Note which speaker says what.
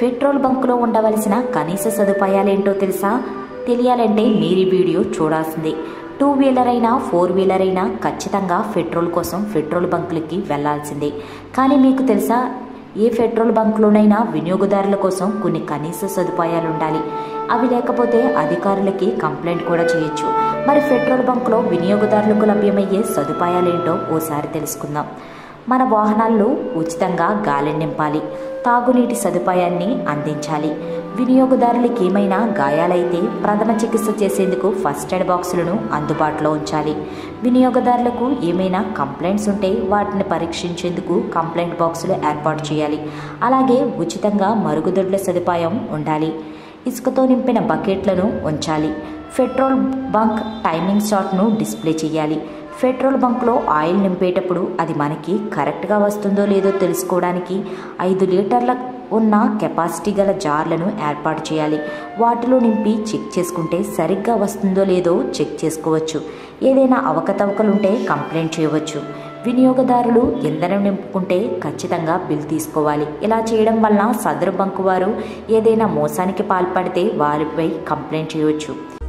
Speaker 1: petrol బంకులో ఉండవలసిన కనీస సదుపాయాలేంటో తెలుసా తెలియాలంటే మీరు ఈ వీడియో చూడాల్సిందే టూ వీలర్ అయినా ఫోర్ వీలర్ అయినా ఖచ్చితంగా పెట్రోల్ కోసం పెట్రోల్ బంకులకి వెళ్లాల్సిందే కానీ మీకు తెలుసా ఏ పెట్రోల్ బంక్లోనైనా వినియోగదారుల కోసం కొన్ని కనీస సదుపాయాలు ఉండాలి అవి లేకపోతే అధికారులకి కంప్లైంట్ కూడా చేయొచ్చు మరి పెట్రోల్ బంక్లో వినియోగదారులకు లభ్యమయ్యే సదుపాయాలేంటో ఓసారి తెలుసుకుందాం మన వాహనాల్లో ఉచితంగా గాలి నింపాలి తాగునీటి సదుపాయాన్ని అందించాలి వినియోగదారులకి ఏమైనా గాయాలైతే ప్రథమ చికిత్స చేసేందుకు ఫస్ట్ ఎయిడ్ బాక్సులను అందుబాటులో ఉంచాలి వినియోగదారులకు ఏమైనా కంప్లైంట్స్ ఉంటే వాటిని పరీక్షించేందుకు కంప్లైంట్ బాక్సులు ఏర్పాటు చేయాలి అలాగే ఉచితంగా మరుగుదొడ్ల సదుపాయం ఉండాలి ఇసుకతో నింపిన బకెట్లను ఉంచాలి పెట్రోల్ బంక్ టైమింగ్ షాట్ను డిస్ప్లే చేయాలి పెట్రోల్ బంక్లో ఆయిల్ నింపేటప్పుడు అది మనకి కరెక్ట్గా వస్తుందో లేదో తెలుసుకోవడానికి ఐదు లీటర్ల ఉన్న కెపాసిటీ గల జార్లను ఏర్పాటు చేయాలి వాటిలో నింపి చెక్ చేసుకుంటే సరిగ్గా వస్తుందో లేదో చెక్ చేసుకోవచ్చు ఏదైనా అవకతవకలుంటే కంప్లైంట్ చేయవచ్చు వినియోగదారులు ఇంధనం నింపుకుంటే ఖచ్చితంగా బిల్ తీసుకోవాలి ఇలా చేయడం వలన సదరు బంకు వారు ఏదైనా మోసానికి పాల్పడితే వారిపై కంప్లైంట్ చేయవచ్చు